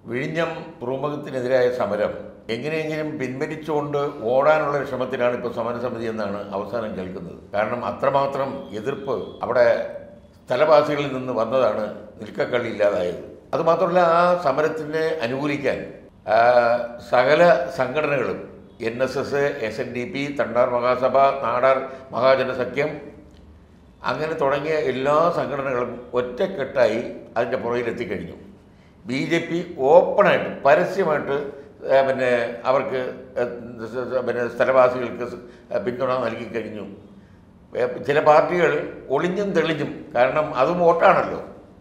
വിഴിഞ്ഞം തുറമുഖത്തിനെതിരായ സമരം എങ്ങനെയെങ്കിലും പിൻവലിച്ചുകൊണ്ട് ഓടാനുള്ള ഒരു ശ്രമത്തിലാണ് ഇപ്പോൾ സമരസമിതി എന്നാണ് അവസാനം കേൾക്കുന്നത് കാരണം അത്രമാത്രം എതിർപ്പ് അവിടെ സ്ഥലവാസികളിൽ നിന്ന് വന്നതാണ് നിൽക്കക്കള്ളി ഇല്ലാതായത് അതുമാത്രമല്ല ആ സമരത്തിനെ അനുകൂലിക്കാൻ ആ, സകല സംഘടനകളും N S S S N D P Thandar Mahasabha Nadar മഹാജനസഖ്യം അങ്ങനെ തുടങ്ങിയ എല്ലാ സംഘടനകളും ഒറ്റക്കെട്ടായി അതിൻ്റെ പുറകിലെത്തിക്കഴിഞ്ഞു ബി ജെ പി ഓപ്പണായിട്ട് പരസ്യമായിട്ട് ഏഹ്, പിന്നെ അവർക്ക് ഏഹ്, പിന്നെ സ്ഥലവാസികൾക്ക് സ് പിന്തുണ നൽകി കഴിഞ്ഞു ഏഹ്, ചില പാർട്ടികൾ ഒളിഞ്ഞും തെളിഞ്ഞും കാരണം അതും വോട്ടാണല്ലോ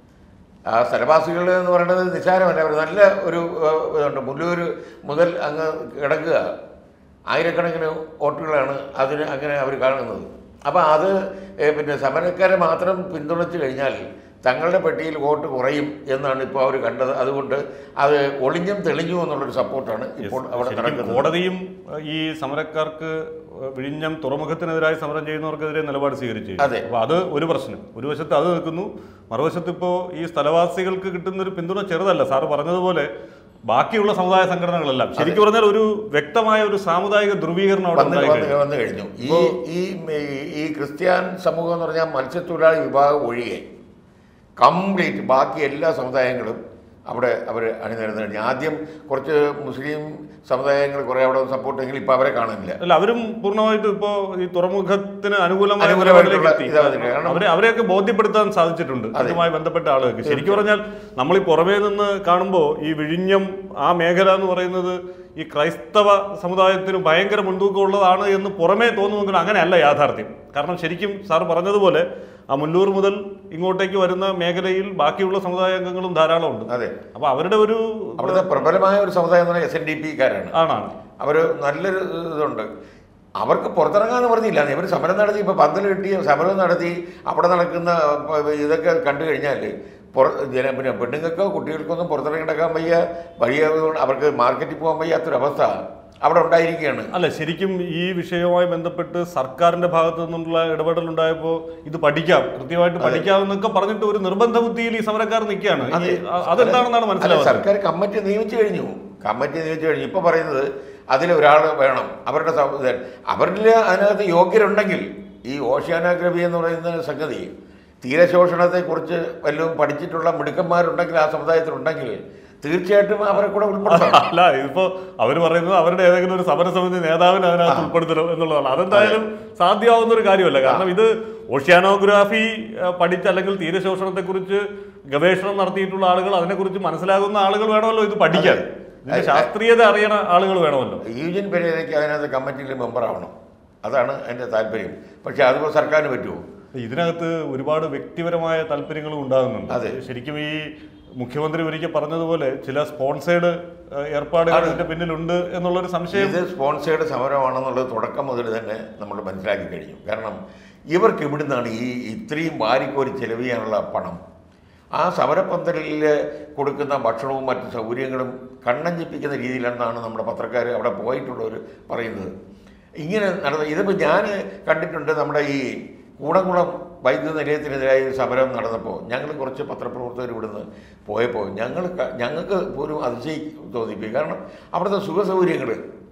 ആ സ്ഥലവാസികൾ എന്ന് പറയുന്നത് നിസ്സാരമല്ല അവർ നല്ല ഒരു ഏഹ്, ഇതുണ്ട് മുല്ലൂർ മുതൽ അങ്ങ് കിടക്കുക ആയിരക്കണക്കിന് വോട്ടുകളാണ് അതിന് അങ്ങനെ അവർ കാണുന്നത് അപ്പോൾ അത് ഏഹ്, പിന്നെ സമരക്കാരെ മാത്രം പിന്തുണച്ചു കഴിഞ്ഞാൽ തങ്ങളുടെ പെട്ടിയിൽ വോട്ട് കുറയും എന്നാണ് ഇപ്പോൾ അവർ കണ്ടത് അതുകൊണ്ട് അത് ഒളിഞ്ഞും തെളിഞ്ഞും എന്നുള്ളൊരു സപ്പോർട്ടാണ് ഇപ്പോൾ അവിടെ ശരിക്കും നടക്കുന്നത് കോടതിയും ഏഹ്, ഈ സമരക്കാർക്ക് ഏഹ്, വിഴിഞ്ഞം തുറമുഖത്തിനെതിരായി സമരം ചെയ്യുന്നവർക്കെതിരെ നിലപാട് സ്വീകരിച്ചു അതെ. അപ്പൊ അത് ഒരു പ്രശ്നം ഒരു വശത്ത് അത് നിൽക്കുന്നു മറുവശത്ത് ഇപ്പോൾ ഈ സ്ഥലവാസികൾക്ക് കിട്ടുന്ന ഒരു പിന്തുണ ചെറുതല്ല സാറ് പറഞ്ഞതുപോലെ ബാക്കിയുള്ള സമുദായ സംഘടനകളെല്ലാം ശരിക്കും പറഞ്ഞാൽ ഒരു വ്യക്തമായ ഒരു സാമുദായിക ധ്രുവീകരണം അവിടെ വന്ന് ഉണ്ടായി വന്ന് കഴിഞ്ഞു. വന്നു കഴിഞ്ഞു ഈ ഈ ഈ- ഈ ക്രിസ്ത്യാൻ സമൂഹം എന്ന് പറഞ്ഞാൽ മത്സ്യത്തൊഴിലാളി വിഭാഗം ഒഴികെ കംപ്ലീറ്റ് ബാക്കി എല്ലാ സമുദായങ്ങളും അവിടെ അവർ അണിനിരന്നു കഴിഞ്ഞു ആദ്യം കുറച്ച് മുസ്ലിം സമുദായങ്ങൾ കുറേ അവിടെ സപ്പോർട്ട് എങ്കിൽ ഇപ്പോൾ അവരെ കാണുന്നില്ല അല്ല അവരും പൂർണ്ണമായിട്ടും ഇപ്പോ ഈ തുറമുഖത്തിന് അനുകൂലമായ അനുകൂലമായിട്ടുള്ള നിലപാടിലേക്ക് എത്തി. ഇതാ വന്നിട്ടുണ്ട്. കാരണം- അവരെ അവരെയൊക്കെ ബോധ്യപ്പെടുത്താൻ സാധിച്ചിട്ടുണ്ട് അതുമായി ബന്ധപ്പെട്ട ആളുകൾക്ക് ശരിക്കും പറഞ്ഞാൽ നമ്മൾ ഈ പുറമേ നിന്ന് കാണുമ്പോൾ ഈ വിഴിഞ്ഞം ആ മേഖല എന്ന് പറയുന്നത് ഈ ക്രൈസ്തവ സമുദായത്തിന് ഭയങ്കര മുൻതൂക്കം ഉള്ളതാണ് എന്ന് പുറമേ തോന്നുമെങ്കിലും അങ്ങനെയല്ല യാഥാർത്ഥ്യം കാരണം ശരിക്കും സാർ പറഞ്ഞതുപോലെ ആ മുല്ലൂർ മുതൽ ഇങ്ങോട്ടേക്ക് വരുന്ന മേഖലയിൽ ബാക്കിയുള്ള സമുദായ അംഗങ്ങളും ധാരാളം ഉണ്ട് അതെ അപ്പൊ അവരുടെ ഒരു അവിടുത്തെ പ്രബലമായ ഒരു സമുദായം എന്ന് പറഞ്ഞാൽ എസ് എൻ ഡി പിക്കാരാണ് ആണാണ് അവർ നല്ലൊരു ഇതുണ്ട് അവർക്ക് പുറത്തിറങ്ങാന്ന് പറഞ്ഞില്ല ഇവർ സമരം നടത്തി ഇപ്പോൾ പന്തൽ കിട്ടി സമരം നടത്തി അവിടെ നടക്കുന്ന പ- ഇതൊക്കെ കണ്ടു കഴിഞ്ഞാൽ പുറ ജന പിന്നെ പെണ്ണുങ്ങൾക്കോ കുട്ടികൾക്കൊന്നും പുറത്തിറങ്ങി നടക്കാൻ വയ്യ വഴിയ അവർക്ക് മാർക്കറ്റിൽ പോകാൻ വയ്യാത്തൊരവസ്ഥ അവിടെ ഉണ്ടായിരിക്കുകയാണ് അല്ല ശരിക്കും ഈ വിഷയവുമായി ബന്ധപ്പെട്ട് സർക്കാരിന്റെ ഭാഗത്തു നിന്നുള്ള ഇടപെടൽ ഉണ്ടായപ്പോൾ ഇത് പഠിക്കാം കൃത്യമായിട്ട് പഠിക്കാം എന്നൊക്കെ പറഞ്ഞിട്ട് ഒരു നിർബന്ധ ബുദ്ധിയിൽ ഈ സമരക്കാർ നിൽക്കുകയാണ് ഈ- അതെ. അ- അതെന്താണെന്നാണ് അല്ല, മനസ്സിലാവുന്നത് സർക്കാർ കമ്മിറ്റി നിയമിച്ചു കഴിഞ്ഞു കമ്മിറ്റി നിയമിച്ചു കഴിഞ്ഞു ഇപ്പൊ പറയുന്നത് അതിൽ ഒരാൾ വേണം അവരുടെ സ- ഇത് അവരിൽ അതിനകത്ത് യോഗ്യരുണ്ടെങ്കിൽ ഈ ഓഷ്യാനോഗ്രഫി എന്ന് പറയുന്ന സംഗതി തീരശോഷണത്തെക്കുറിച്ച് വല്ലതും പഠിച്ചിട്ടുള്ള മിടുക്കന്മാരുണ്ടെങ്കിൽ ആ സമുദായത്തിലുണ്ടെങ്കിൽ തീർച്ചയായിട്ടും അവരെ കൂടെ ഉൾപ്പെടുത്തണം അല്ല ഇതിപ്പോ അവർ പറയുന്നത് അവരുടെ ഏതെങ്കിലും ഒരു സമരസമിതി നേതാവിനെ അതിനകത്ത് ഉൾപ്പെടുത്തണം എന്നുള്ളതാണ് അതെന്തായാലും സാധ്യമാവുന്ന ഒരു കാര്യമല്ല കാരണം ഇത് ഓഷ്യാനോഗ്രാഫി ഏഹ്, പഠിച്ച അല്ലെങ്കിൽ തീരശോഷണത്തെക്കുറിച്ച് ഗവേഷണം നടത്തിയിട്ടുള്ള ആളുകൾ അതിനെക്കുറിച്ച് മനസ്സിലാകുന്ന ആളുകൾ വേണമല്ലോ ഇത് പഠിക്കാൻ ഇതിന്റെ ശാസ്ത്രീയത അറിയണ ആളുകൾ വേണമല്ലോ യൂജിൻ പെരേരയ്ക്ക് അതിനകത്ത് കമ്മിറ്റിയിൽ മെമ്പറാവണം അതാണ് എൻ്റെ താല്പര്യം പക്ഷേ അതുപോലെ സർക്കാരിന് പറ്റുമോ ഇതിനകത്ത് ഒരുപാട് വ്യക്തിപരമായ താല്പര്യങ്ങളും ഉണ്ടാകുന്നുണ്ട് അതെ. ശരിക്കും ഈ മുഖ്യമന്ത്രി ഒരിക്കൽ പറഞ്ഞതുപോലെ ചില സ്പോൺസേഡ് ഏർപ്പാടുകൾ ഇതിന്റെ പിന്നിലുണ്ട് എന്നുള്ളൊരു സംശയം ഇത് സ്പോൺസേഡ് സമരമാണെന്നുള്ളത് തുടക്കം മുതൽ തന്നെ നമ്മൾ മനസ്സിലാക്കി കഴിഞ്ഞു കാരണം ഇവർക്ക് ഇവിടുന്നാണ് ഈ ഇത്രയും വാരിക്കോരി ചെലവ് ചെയ്യാനുള്ള പണം ആ സമരപ്പന്തലിൽ കൊടുക്കുന്ന ഭക്ഷണവും മറ്റു സൗകര്യങ്ങളും കണ്ണഞ്ചിപ്പിക്കുന്ന രീതിയിലെന്നാണ് നമ്മുടെ പത്രക്കാർ അവിടെ പോയിട്ടുള്ളവർ പറയുന്നത് ഇങ്ങനെ നടന്ന ഇതിപ്പോൾ ഞാൻ കണ്ടിട്ടുണ്ട് നമ്മുടെ ഈ കൂടംകുളം വൈദ്യുത നിലയത്തിനെതിരായ ഒരു സമരം നടന്നപ്പോൾ ഞങ്ങൾ കുറച്ച് പത്രപ്രവർത്തകർ ഇവിടുന്ന് പോയപ്പോൾ ഞങ്ങൾ ക- ഞങ്ങൾക്ക് പോലും അതിശയി തോന്നിപ്പോയി കാരണം അവിടുത്തെ സുഖ സൗകര്യങ്ങൾ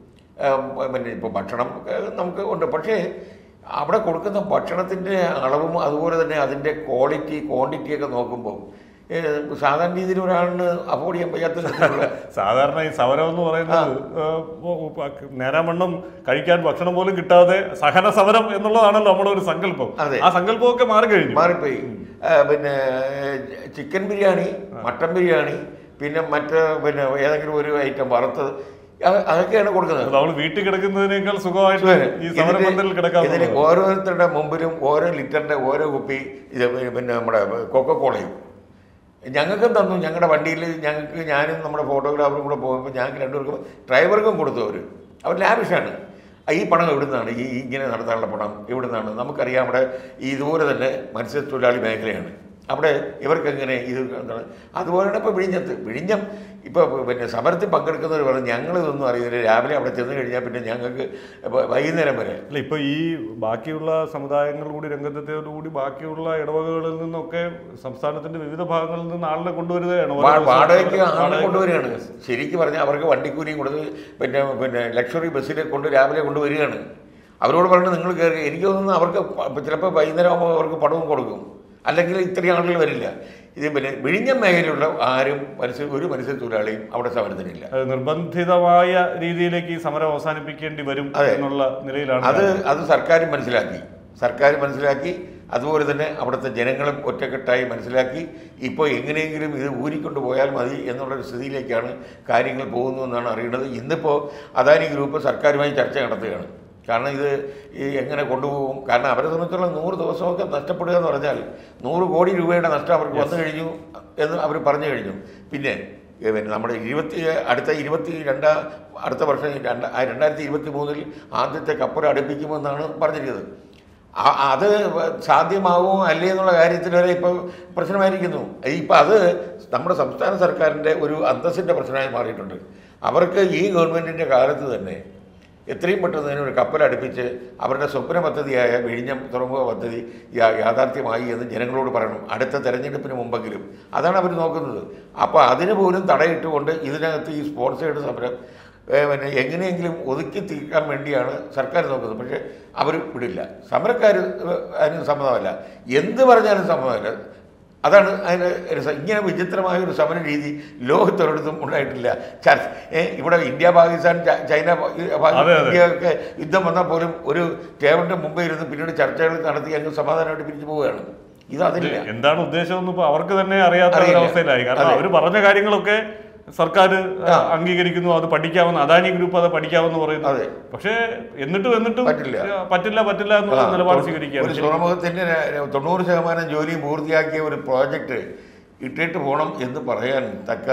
പിന്നെ ഇപ്പോൾ ഭക്ഷണം ഏഹ്, നമുക്ക് ഉണ്ട് പക്ഷേ അവിടെ കൊടുക്കുന്ന ഭക്ഷണത്തിൻ്റെ അളവും അതുപോലെ തന്നെ അതിൻ്റെ ക്വാളിറ്റി ക്വാണ്ടിറ്റിയൊക്കെ നോക്കുമ്പോൾ ഏഹ്, സാധാരണ രീതിയിൽ ഒരാളിന് അഫോർഡ് ചെയ്യാൻ വയ്യാത്ത തരത്തിലുള്ള സാധാരണ ഈ സമരം എന്ന് പറയുന്നത് ഏഹ്, ഉ- ഉ- നേരാവണ്ണം കഴിക്കാൻ ഭക്ഷണം പോലും കിട്ടാതെ സഹന സമരം എന്നുള്ളതാണല്ലോ നമ്മുടെ ഒരു സങ്കല്പം അതെ. ആ സങ്കല്പമൊക്കെ മാറിക്കഴിഞ്ഞു മാറിപ്പോയി ആ, പിന്നെ ചിക്കൻ ബിരിയാണി മട്ടൻ ബിരിയാണി പിന്നെ മറ്റ് പിന്നെ ഏതെങ്കിലും ഒരു ഐറ്റം വറുത്തത് അത് അതൊക്കെയാണ് കൊടുക്കുന്നത് നമ്മൾ വീട്ടിൽ കിടക്കുന്നതിനേക്കാൾ സുഖമായിട്ട് ഈ സമരപന്തലിൽ കിടക്കാൻ ഇതിന് ഓരോരുത്തരുടെ മുമ്പിലും ഓരോ ലിറ്ററിന്റെ ഓരോ കുപ്പി ഇത് പിന്നെ നമ്മുടെ കൊക്കക്കോളയും ഞങ്ങൾക്കും തന്നു ഞങ്ങളുടെ വണ്ടിയിൽ ഞങ്ങൾക്ക് ഞാനും നമ്മുടെ ഫോട്ടോഗ്രാഫറും കൂടെ പോകുമ്പോൾ ഞങ്ങൾക്ക് രണ്ടുപേർക്കും ഡ്രൈവർക്കും കൊടുത്തു അവർ അവർ ലാവിഷാണ് ഈ പണം എവിടുന്നാണ് ഈ ഇങ്ങനെ നടത്താനുള്ള പണം എവിടുന്നാണ് നമുക്കറിയാം അവിടെ ഈ ഇതുപോലെ തന്നെ മത്സ്യത്തൊഴിലാളി മേഖലയാണ് അവിടെ ഇവർക്ക് എങ്ങനെ ഇത് എന്താണ് അതുപോലെയാണ് ഇപ്പോൾ വിഴിഞ്ഞത്ത് വിഴിഞ്ഞം ഇപ്പോൾ പിന്നെ സമരത്തിൽ പങ്കെടുക്കുന്നവർ പറഞ്ഞു ഞങ്ങൾ ഇതൊന്നും അറിയില്ല രാവിലെ അവിടെ ചെന്ന് കഴിഞ്ഞാൽ പിന്നെ ഞങ്ങൾക്ക് ഇപ്പൊ വൈകുന്നേരം വരെ അല്ല ഇപ്പൊ ഈ ബാക്കിയുള്ള സമുദായങ്ങൾ കൂടി രംഗത്തെത്തിയതോടുകൂടി ബാക്കിയുള്ള ഇടവകകളിൽ നിന്നൊക്കെ സംസ്ഥാനത്തിന്റെ വിവിധ ഭാഗങ്ങളിൽ നിന്ന് ആളിനെ കൊണ്ടുവരികയാണ് ഓരോ വാ- ദിവസം വാടകയ്ക്ക് ആളെ വാടകയ്ക്ക് കൊണ്ടുവരികയാണ് ശരിക്കും പറഞ്ഞാൽ അവർക്ക് വണ്ടിക്കൂലിയും കൊടുത്ത് പിന്നെ പിന്നെ ലക്ഷറി ബസ്സിൽ കൊണ്ട് രാവിലെ കൊണ്ടുവരികയാണ് അവരോട് പറഞ്ഞിട്ട് നിങ്ങൾ കയറി എനിക്ക് തോന്നുന്നു അവർക്ക് പ- ചിലപ്പോൾ വൈകുന്നേരം ആകുമ്പോൾ അവർക്ക് പണവും കൊടുക്കും അല്ലെങ്കിൽ ഇത്രയും ആളുകൾ വരില്ല ഇത് പിന്നെ വിഴിഞ്ഞം മേഖലയിലുള്ള ആരും മത്സ്യ ഒരു മത്സ്യത്തൊഴിലാളിയും അവിടെ സമരത്തിനില്ല അത് നിർബന്ധിതമായ രീതിയിലേക്ക് ഈ സമരം അവസാനിപ്പിക്കേണ്ടി വരും അതെ. എന്നുള്ള നിലയിലാണ് അത് അത് സർക്കാരും മനസ്സിലാക്കി സർക്കാർ മനസ്സിലാക്കി അതുപോലെ തന്നെ അവിടുത്തെ ജനങ്ങളും ഒറ്റക്കെട്ടായി മനസ്സിലാക്കി ഇപ്പോൾ എങ്ങനെയെങ്കിലും ഇത് ഊരിക്കൊണ്ട് പോയാൽ മതി എന്നുള്ളൊരു സ്ഥിതിയിലേക്കാണ് കാര്യങ്ങൾ പോകുന്നതെന്നാണ് അറിയുന്നത് ഇന്നിപ്പോൾ അദാനി ഗ്രൂപ്പ് സർക്കാരുമായി ചർച്ച നടത്തുകയാണ് കാരണം ഇത് ഈ എങ്ങനെ കൊണ്ടുപോകും കാരണം അവരെ സംബന്ധിച്ചുള്ള നൂറ് ദിവസമൊക്കെ നഷ്ടപ്പെടുക എന്ന് പറഞ്ഞാൽ നൂറ് കോടി രൂപയുടെ നഷ്ടം അവർക്ക് വന്നു കഴിഞ്ഞു എന്ന് അവർ പറഞ്ഞു കഴിഞ്ഞു പിന്നെ ഏ, പിന്നെ നമ്മുടെ ഇരുപത്തി അടുത്ത ഇരുപത്തി രണ്ടാ അടുത്ത വർഷം രണ്ട് ആ രണ്ടായിരത്തി ഇരുപത്തി മൂന്നിൽ ആദ്യത്തെ കപ്പൽ അടുപ്പിക്കുമെന്നാണ് പറഞ്ഞിരിക്കുന്നത് ആ- അത് സാധ്യമാകുമോ അല്ലേ എന്നുള്ള കാര്യത്തിൽ വരെ ഇപ്പോൾ പ്രശ്നമായിരിക്കുന്നു ഇപ്പം അത് നമ്മുടെ സംസ്ഥാന സർക്കാരിൻ്റെ ഒരു അന്തസ്സിൻ്റെ പ്രശ്നമായി മാറിയിട്ടുണ്ട് അവർക്ക് ഈ ഗവൺമെൻറ്റിൻ്റെ കാലത്ത് തന്നെ എത്രയും പെട്ടെന്ന് തന്നെ ഒരു കപ്പൽ അടുപ്പിച്ച് അവരുടെ സ്വപ്ന പദ്ധതിയായ വിഴിഞ്ഞം തുറമുഖ പദ്ധതി യാ- യാഥാർത്ഥ്യമായി എന്ന് ജനങ്ങളോട് പറയണം അടുത്ത തെരഞ്ഞെടുപ്പിന് മുമ്പെങ്കിലും അതാണ് അവർ നോക്കുന്നത് അപ്പോൾ അതിന് പോലും തടയിട്ടുകൊണ്ട് ഇതിനകത്ത് ഈ സ്പോർട്സ് എയ്ഡ് സമരം ഏ, പിന്നെ എങ്ങനെയെങ്കിലും ഒതുക്കി തീർക്കാൻ വേണ്ടിയാണ് സർക്കാർ നോക്കുന്നത് പക്ഷേ അവർ വിടില്ല സമരക്കാർ അതിന് സമ്മതമല്ല എന്ത് പറഞ്ഞാലും സമ്മതമല്ല അതാണ് അതിന് രസം ഇങ്ങനെ വിചിത്രമായ ഒരു സമര രീതി ലോകത്തൊരിടത്തും ഉണ്ടായിട്ടില്ല ചർച്ച ഏ, ഇവിടെ ഇന്ത്യ പാകിസ്ഥാൻ ച- ചൈന പാ- ഈ പാ- അതെ, അതെ. ഇന്ത്യ ഒക്കെ യുദ്ധം വന്നാൽ പോലും ഒരു ടേബിളിൻ്റെ മുമ്പേ ഇരുന്ന് പിന്നീട് ചർച്ചകൾ നടത്തി അങ്ങ് സമാധാനമായിട്ട് പിരിച്ചു പോവുകയാണ് ഇത് അതില്ല എന്താണ് ഉദ്ദേശം ഇപ്പൊ അവർക്ക് തന്നെ അറിയാത്ത അറിയില്ല. ഒരവസ്ഥയിലായി കാരണം അതെ. അവർ പറഞ്ഞ കാര്യങ്ങളൊക്കെ സർക്കാർ അംഗീകരിക്കുന്നു അത് പഠിക്കാമെന്ന് അദാനി ഗ്രൂപ്പ് അത് പഠിക്കാമെന്ന് പറയുന്നു അതെ. പക്ഷേ എന്നിട്ടും എന്നിട്ടും പറ്റില്ല. ആ, പറ്റില്ല പറ്റില്ല എന്നുള്ള ആ, നിലപാട് ഒരു സ്വീകരിക്കുകയാണ് തുറമുഖത്തിൻ്റെ തൊണ്ണൂറ് ശതമാനം ജോലി പൂർത്തിയാക്കിയ ഒരു പ്രോജക്റ്റ് ഇട്ടിട്ട് പോകണം എന്ന് പറയാൻ തക്ക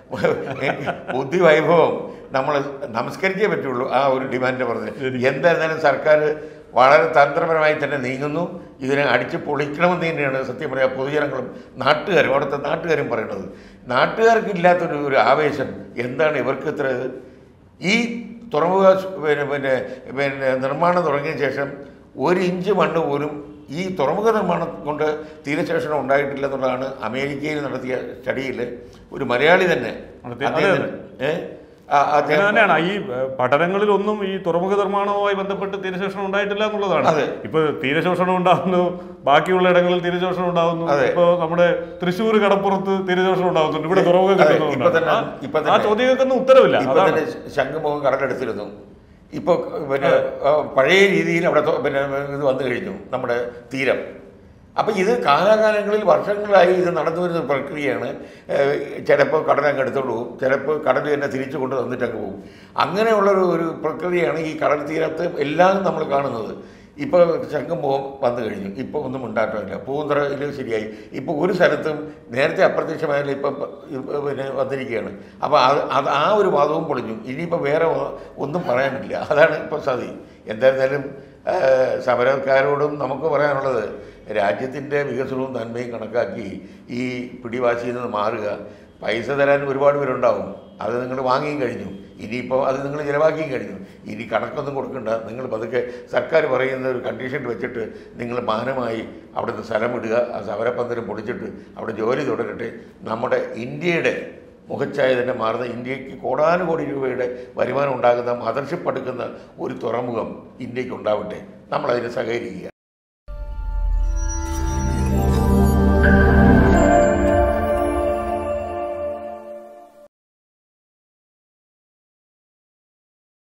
ബുദ്ധി വൈഭവം നമ്മൾ നമസ്കരിക്കേ പറ്റുള്ളൂ ആ ഒരു ഡിമാൻഡ് പറഞ്ഞ് എന്തായിരുന്നാലും സർക്കാർ വളരെ തന്ത്രപരമായി തന്നെ നീങ്ങുന്നു ഇതിനെ അടിച്ച് പൊളിക്കണമെന്ന് തന്നെയാണ് സത്യം പറയാം പൊതുജനങ്ങളും നാട്ടുകാരും അവിടുത്തെ നാട്ടുകാരും പറയുന്നത് നാട്ടുകാർക്ക് ഇല്ലാത്തൊരു ഒരു ആവേശം എന്താണ് ഇവർക്ക് ഇത്ര ഇത്? ഈ തുറമുഖ സ് പിന്നെ പിന്നെ പിന്നെ നിർമ്മാണം തുടങ്ങിയ ശേഷം ഒരു ഇഞ്ച് മണ്ണ് പോലും ഈ തുറമുഖ നിർമ്മാണം കൊണ്ട് തീരശേഷണം ഉണ്ടായിട്ടില്ല എന്നുള്ളതാണ് അമേരിക്കയിൽ നടത്തിയ സ്റ്റഡിയിൽ ഒരു മലയാളി തന്നെ അതെ, അദ്ദേഹം അതെ. ഏ? ആ, അങ്ങനെ അദ്ദേഹം തന്നെയാണ് ഈ ഏഹ്, പഠനങ്ങളിലൊന്നും ഈ തുറമുഖ നിർമ്മാണവുമായി ബന്ധപ്പെട്ട് തീരശോഷണം ഉണ്ടായിട്ടില്ല എന്നുള്ളതാണ് അതെ. ഇപ്പൊ തീരശോഷണം ഉണ്ടാകുന്നു ബാക്കിയുള്ള ഇടങ്ങളിൽ തീരശോഷണം ഉണ്ടാകുന്നു അതെ. ഇപ്പൊ നമ്മുടെ തൃശ്ശൂർ കടപ്പുറത്ത് തീരശോഷണം ഉണ്ടാകുന്നുണ്ട് ഇവിടെ തുറമുഖം അതെ, കിട്ടുന്നുണ്ട് ഇപ്പൊ തന്നെ- ആ- ഇപ്പൊ ആ തന്നെ- ചോദ്യങ്ങൾക്കൊന്നും ഉത്തരവില്ല ഇപ്പൊ അതാണ് തന്നെ ശംഖുമുഖം കടലെടുത്തിരുന്നു ഇപ്പോൾ പിന്നെ ആ, പഴയ രീതിയിൽ അവിടെ തൊ- പിന്നെ ഇത് വന്നു കഴിഞ്ഞു നമ്മുടെ തീരം അപ്പം ഇത് കാലാകാലങ്ങളിൽ വർഷങ്ങളായി ഇത് നടന്നു വരുന്ന ഒരു പ്രക്രിയയാണ് ഏഹ് ചിലപ്പോൾ കടൽ അങ്ങ് എടുത്തോണ്ട് പോകും ചിലപ്പോൾ കടൽ തന്നെ തിരിച്ചു കൊണ്ട് തന്നിട്ട് അങ്ങ് പോകും അങ്ങനെയുള്ളൊരു ഒരു പ്രക്രിയയാണ് ഈ കടൽ തീരത്ത് എല്ലാം നമ്മൾ കാണുന്നത് ഇപ്പോൾ ശംഖുമുഖം വന്നു കഴിഞ്ഞു ഇപ്പോൾ ഒന്നും ഉണ്ടായിട്ടില്ല പൂന്തറയിൽ ശരിയായി ഇപ്പോൾ ഒരു സ്ഥലത്തും നേരത്തെ അപ്രത്യക്ഷമായാലും ഇപ്പം ഇപ്പം പിന്നെ വന്നിരിക്കുകയാണ് അപ്പോൾ അത് അത് ആ ഒരു വാദവും പൊളിഞ്ഞു ഇനിയിപ്പോൾ വേറെ ഒ- ഒന്നും പറയാനില്ല അതാണ് ഇപ്പോൾ സതി എന്തായിരുന്നാലും ആ, സമരക്കാരോടും നമുക്ക് പറയാനുള്ളത് രാജ്യത്തിൻ്റെ വികസനവും നന്മയും കണക്കാക്കി ഈ പിടിവാശിയിൽ നിന്ന് മാറുക പൈസ തരാൻ ഒരുപാട് പേരുണ്ടാവും അത് നിങ്ങൾ വാങ്ങിയും കഴിഞ്ഞു ഇനിയിപ്പോൾ അത് നിങ്ങൾ ചിലവാക്കിയും കഴിഞ്ഞു ഇനി കണക്കൊന്നും കൊടുക്കണ്ട നിങ്ങൾ പതുക്കെ സർക്കാർ പറയുന്ന ഒരു കണ്ടീഷൻ വെച്ചിട്ട് നിങ്ങൾ മാനമായി അവിടുന്ന് സ്ഥലം വിടുക ആ സമരപ്പന്തലും പൊളിച്ചിട്ട് അവിടെ ജോലി തുടരട്ടെ നമ്മുടെ ഇന്ത്യയുടെ മുഖച്ഛായ തന്നെ മാറുന്ന ഇന്ത്യക്ക് കോടാനുകോടി രൂപയുടെ വരുമാനം ഉണ്ടാകുന്ന മദർഷിപ്പ് എടുക്കുന്ന ഒരു തുറമുഖം ഇന്ത്യക്ക് ഉണ്ടാവട്ടെ നമ്മളതിന് സഹകരിക്കുക